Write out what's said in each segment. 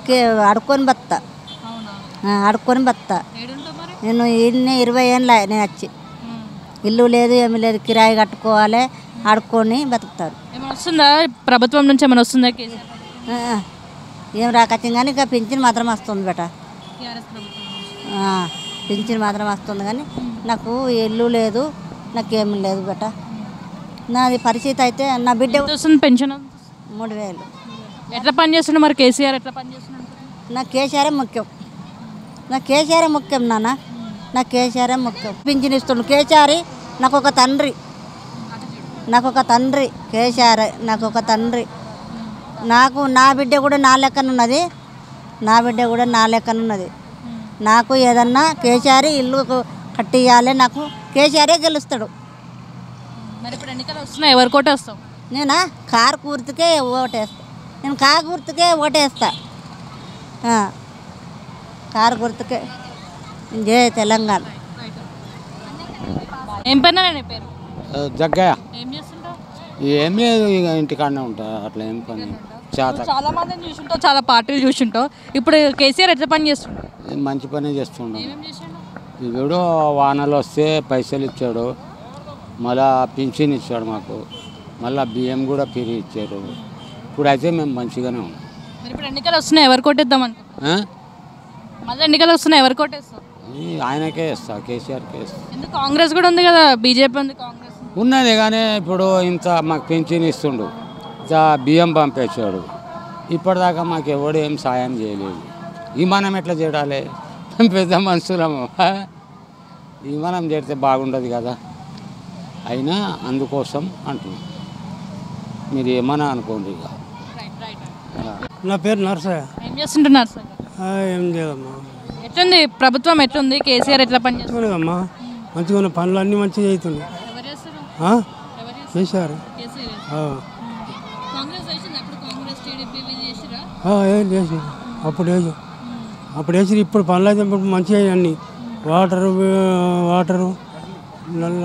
కే అడుక్కొని బత్తా అవునా ఆ, అడుక్కొని బత్తా ఏడుంటావు మరి నేను ఇన్ని ఇరవై ఏళ్ళ నేను వచ్చి ఉమ్. ఇల్లు లేదు ఏమి లేదు కిరాయి కట్టుకోవాలి అడుక్కొని బతుకుతారు ఏమైనా వస్తుందా ప్రభుత్వం నుంచి ఏమైనా వస్తుందా కేసీఆర్ ఆ, ఆ. ఏం రాకచ్చింది కానీ ఇంకా పింఛన్ మాత్రం వస్తుంది బేట టీఆర్ఎస్ ప్రభుత్వం నుంచి. ఆ, పింఛన్ మాత్రం వస్తుంది కానీ నాకు ఇల్లు లేదు నాకేమి లేదు బేట నాది పరిస్థితి అయితే నా బిడ్డ ఎంత వస్తుంది పెన్షన్ ఎంత వస్తుంది? మూడు వేలు ఎట్లా పని చేస్తుండే మరి కేసీఆర్ ఎట్లా పని చేస్తున్నాడు నా కేసీఆరే ముఖ్యం నా కేసీఆరే ముఖ్యం నాన్న నా కేసీఆరే ముఖ్యం పింఛన్ ఇస్తుండు కేసీఆర్ నాకు ఒక తండ్రి నాకు ఒక తండ్రి కేసీఆర్ నాకు ఒక తండ్రి నాకు నా బిడ్డ కూడా నా లెక్కనున్నది నా బిడ్డ కూడా నా లెక్కనున్నది నాకు ఏదన్నా కేసీఆర్ ఇల్లు కట్టియాలి నాకు కేసీఆరే గెలుస్తాడు మరి ఇప్పుడు ఎన్నికలు వస్తున్నాయి ఎవరి కోట వస్తావు నేనా కారు గుర్తుకే ఓటేస్తా నేను కారు గుర్తుకే ఓటేస్తా ఆ. కారు గుర్తుకే జై తెలంగాణ ఏం పైన నీ పేరు జగ్గయ్య ఏం చేస్తుంటావు ఏం లేదు ఇక ఇంటికాడనే ఉంటా అట్లా ఏం పని చేత చాలా మందిని చూసుంటావు చాలా పార్టీలు చూసుంటావు ఇప్పుడు కేసీఆర్ ఎట్లా పని చేస్తుంటావు మంచి పనే చేస్తుండ ఏమేం చేసిండు ఇప్పుడు వానలు వస్తే పైసలు ఇచ్చాడు మళ్ళా పింఛన్ ఇచ్చాడు మాకు మళ్ళా బియ్యం కూడా పిరి ఇచ్చారు ఇప్పుడు అయితే మేము మంచిగానే ఉన్నాం మరి ఇప్పుడు ఎన్నికలు వస్తున్నాయి ఎవరు కొట్టేద్దాం అనుకో ఆ? మళ్ళీ ఎన్నికలు వస్తున్నాయి ఎవరు కొట్టేస్తావు ఈ ఆయనకే ఇస్తా కేసీఆర్కే ఇస్తా ఎందుకు కాంగ్రెస్ కూడా ఉంది కదా బీజేపీ ఉంది కాంగ్రెస్ ఉంది. ఉన్నది కానీ ఇప్పుడు ఇంత మాకు పింఛన్ ఇస్తుండు ఇంత బియ్యం పంపించాడు ఇప్పటిదాకా మాకు ఎవడు ఏం సాయం చేయలేదు ఈ మనం ఎట్లా చేయాలి మేము పెద్ద మనుషులము హ? ఈ మనం చేస్తే బాగుండదు కదా అయినా అందుకోసం అంటున్నాం మీరు ఏమన్నా అనుకోండి ఇక రైట్ రైట్ ఆ. నా పేరు నర్సయ్య ఏం చేస్తుంటున్నారు సార్ ఆ, ఏం లేదమ్మా ఎట్లుంది ప్రభుత్వం ఎట్లుంది కేసీఆర్ ఎట్లా పని చేస్తుంది మంచిగానేదమ్మా మంచిగా ఉన్న పనులు అన్నీ మంచిగా అవుతున్నాయి ఎవరు చేస్తారు ఆ? ఎవరు చేస్తారు చేశారు కేసీఆర్ ఆ. కాంగ్రెస్ వేసింది అప్పుడు కాంగ్రెస్ టీడీపీ చేసిరా ఆ, ఏం చేసి అప్పుడు వేసి అప్పుడు వేసి ఇప్పుడు పనులు అయితే ఇప్పుడు మంచిగా అయ్యాయి అన్నీ వాటరు ఆ, వాటరు నల్ల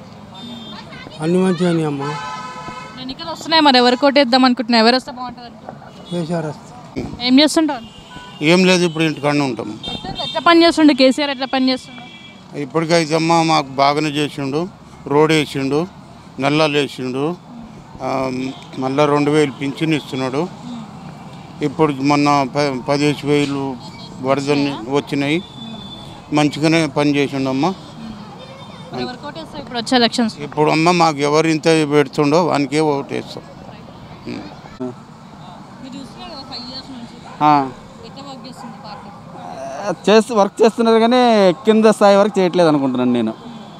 అన్నీ మంచిగా అయినాయి అమ్మా ఎన్నికలు వస్తున్నాయి మరి ఎవరు కొట్టేద్దాం అనుకుంటున్నా ఎవరు వస్తే బాగుంటుంది అనుకుంటున్నావు? కేసీఆర్ వస్తే ఏం చేస్తుంటారు ఏం లేదు ఇప్పుడు ఇంటికాడనే ఉంటాం ఎట్లా- ఎట్లా పని చేస్తుండే కేసీఆర్ ఎట్లా పని చేస్తుండే ఇప్పటికైతే అమ్మ మాకు బాగానే చేసిండు రోడ్ వేసిండు నల్లాలు వేసిండు ఆ, మళ్ళా రెండు వేలు పింఛన్ ఇస్తున్నాడు ఇప్పుడు మొన్న ప పదిహేను వేలు వరద వచ్చినాయి మంచిగానే పని చేసిండు అమ్మ మరి ఎవరు కొట్టేస్తారు ఇప్పుడు వచ్చే ఎలక్షన్స్ ఇప్పుడు అమ్మ మాకు ఎవరు ఇంత పెడుతుండో వానికే ఓటు వేస్తాం ఉం. మీరు చూస్తున్నారు కదా ఫైవ్ ఇయర్స్ నుంచి ఆ, ఎట్లా వర్క్ చేస్తుంది పార్టీ చేస్తూ వర్క్ చేస్తున్నారు కానీ కింద స్థాయి వరకు చేయట్లేదు అనుకుంటున్నాను నేను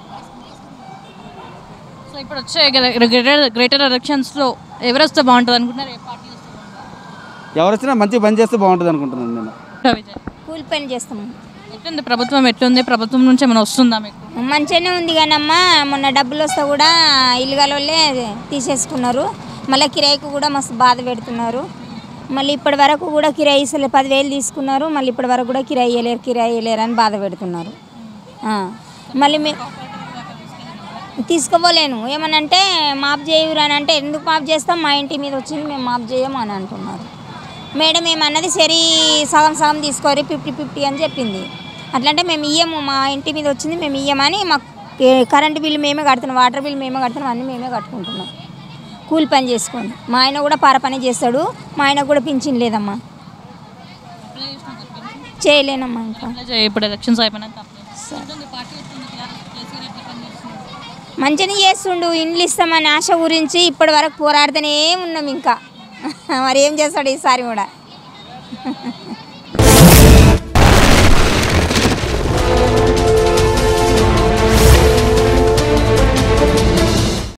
సో ఇప్పుడు వచ్చే గ్రేటర్ గ్రేటర్ ఎలక్షన్స్లో ఎవరు వస్తే బాగుంటుంది అనుకుంటున్నారు ఏ పార్టీ వస్తే బాగుంటుంది ఎవరు వచ్చినా మంచి పని చేస్తే బాగుంటుంది అనుకుంటున్నాను నేను విజయ్ కూలి పని చేస్తాము ఎట్లుంది ప్రభుత్వం ఎట్లుంది ప్రభుత్వం నుంచి ఏమైనా వస్తుందా మీకు మంచిగానే ఉంది కానమ్మా మొన్న డబ్బులు వస్తే కూడా ఇల్లుగల వాళ్ళే తీసేసుకున్నారు మళ్ళీ కిరాయికి కూడా మస్తు బాధ పెడుతున్నారు మళ్ళీ ఇప్పటి వరకు కూడా కిరాయి ఇస్తలే పదివేలు తీసుకున్నారు మళ్ళీ ఇప్పటి వరకు కూడా కిరాయి ఇవ్వలేరు కిరాయి ఇవ్వలేరు అని బాధ పెడుతున్నారు ఆ. మళ్ళీ మీ తీసుకోపోలేను ఏమనంటే మాప్ చేయరు అని అంటే ఎందుకు మాప్ చేస్తాం మా ఇంటి మీద వచ్చింది మేము మాప్ చేయము అని అంటున్నారు మేడం ఏమన్నది సరి సగం సగం తీసుకోరు ఫిఫ్టీ ఫిఫ్టీ అని చెప్పింది అట్లంటే మేము ఇయ్యము మా ఇంటి మీద వచ్చింది మేము ఇయ్యమని మాకు ఏ, కరెంటు బిల్లు మేమే కడుతున్నాం వాటర్ బిల్లు మేమే కడుతున్నాం అన్నీ మేమే కట్టుకుంటున్నాం కూలి పని చేసుకొని మా ఆయన కూడా పార పని చేస్తాడు మా ఆయన కూడా పింఛన్ లేదమ్మా చేయలేనమ్మా ఇంకా అప్లై చేయి, ఇప్పుడు ఎలక్షన్స్ అయిపోయినాక అప్లై చేయి. ఎట్లుంది పార్టీ ఎట్లుంది కేసీఆర్ ఎట్లా పని చేస్తున్నాడు మంచిగా చేస్తుండు ఇండ్లు ఇస్తామని ఆశ గురించి ఇప్పటి వరకు పోరాడుతూనే ఉన్నాం ఇంకా మరి ఏం చేస్తాడు ఈసారి కూడా